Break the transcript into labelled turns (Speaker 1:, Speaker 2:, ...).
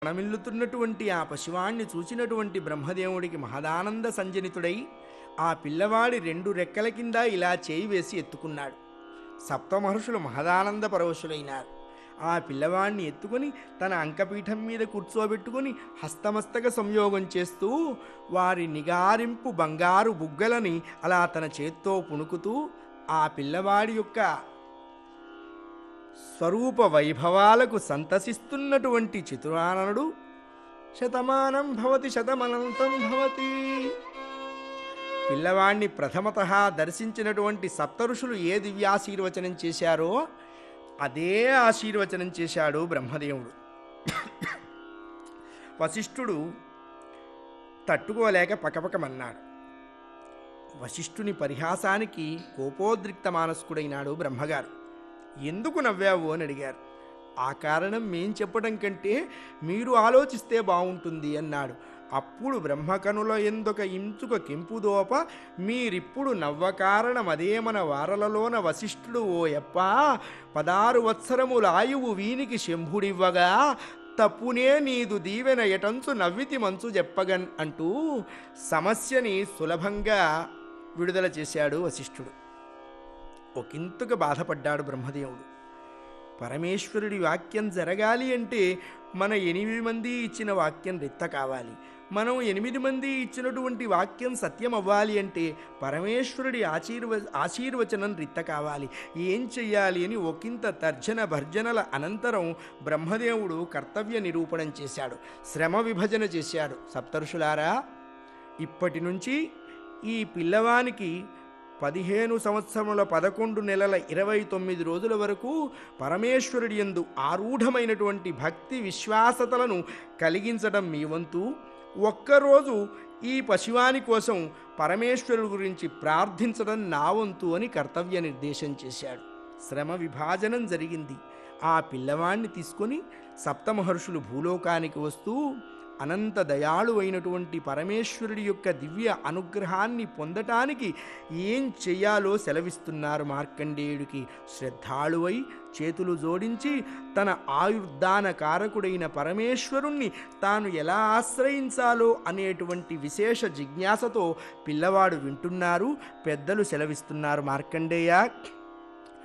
Speaker 1: ప్రణమిల్లుతున్నటువంటి ఆ పశువాణ్ణి చూచినటువంటి బ్రహ్మదేవుడికి మహదానంద సంజనితుడై ఆ పిల్లవాడి రెండు రెక్కల కింద ఇలా చేయి వేసి ఎత్తుకున్నాడు సప్తమహర్షులు మహదానంద పరవశులైనారు ఆ పిల్లవాడిని ఎత్తుకొని తన అంకపీఠం మీద కూర్చోబెట్టుకొని హస్తమస్తక సంయోగం చేస్తూ వారి నిగారింపు బంగారు బుగ్గలని అలా తన చేత్తో పుణుకుతూ ఆ పిల్లవాడి యొక్క స్వరూప వైభవాలకు సంతసిస్తున్నటువంటి చితురాననుడు శతమానం భవతి శతమనంతం భవతి పిల్లవాణ్ణి ప్రథమత దర్శించినటువంటి సప్తఋషులు ఏ దివ్యాశీర్వచనం చేశారో అదే ఆశీర్వచనం చేశాడు బ్రహ్మదేవుడు వశిష్ఠుడు తట్టుకోలేక పకపకమన్నాడు వశిష్ఠుని పరిహాసానికి కోపోద్రిక్త మానస్కుడైనాడు బ్రహ్మగారు ఎందుకు నవ్వావు అని అడిగారు ఆ కారణం మేం చెప్పడం కంటే మీరు ఆలోచిస్తే బాగుంటుంది అన్నాడు అప్పుడు బ్రహ్మకనుల ఎందుక ఇంచుక కెంపుదోప మీరిప్పుడు నవ్వ కారణం అదే మన వారలలోన వశిష్ఠుడు ఓ యప్ప పదారు వత్సరముల ఆయువు వీనికి శంభుడివ్వగా తప్పునే నీదు దీవెన ఎటంచు నవ్వితి మంచు చెప్పగన్ అంటూ సమస్యని సులభంగా విడుదల చేశాడు వశిష్ఠుడు ఒకంతగా బాధపడ్డాడు బ్రహ్మదేవుడు పరమేశ్వరుడి వాక్యం జరగాలి అంటే మన ఎనిమిది మంది ఇచ్చిన వాక్యం రెత్త కావాలి మనం ఎనిమిది మంది ఇచ్చినటువంటి వాక్యం సత్యం అవ్వాలి అంటే పరమేశ్వరుడి ఆశీర్వ ఆశీర్వచనం రిత్త కావాలి ఏం చెయ్యాలి అని ఒకంత తర్జన భర్జనల అనంతరం బ్రహ్మదేవుడు కర్తవ్య నిరూపణం చేశాడు శ్రమ విభజన చేశాడు సప్తరుషులారా ఇప్పటి నుంచి ఈ పిల్లవానికి పదిహేను సంవత్సరముల పదకొండు నెలల ఇరవై తొమ్మిది రోజుల వరకు పరమేశ్వరుడి యందు ఆరూఢమైనటువంటి భక్తి విశ్వాసతలను కలిగించడం మీ వంతు ఒక్కరోజు ఈ పశువాని కోసం పరమేశ్వరుడు గురించి ప్రార్థించడం నా వంతు అని కర్తవ్య నిర్దేశం చేశాడు శ్రమ విభాజనం జరిగింది ఆ పిల్లవాణ్ణి తీసుకొని సప్తమహర్షులు భూలోకానికి వస్తూ అనంత దయాళు అయినటువంటి పరమేశ్వరుడి యొక్క దివ్య అనుగ్రహాన్ని పొందటానికి ఏం చెయ్యాలో సెలవిస్తున్నారు మార్కండేయుడికి శ్రద్ధాళువై చేతులు జోడించి తన ఆయుర్దాన కారకుడైన పరమేశ్వరుణ్ణి తాను ఎలా ఆశ్రయించాలో అనేటువంటి విశేష జిజ్ఞాసతో పిల్లవాడు వింటున్నారు పెద్దలు సెలవిస్తున్నారు మార్కండేయ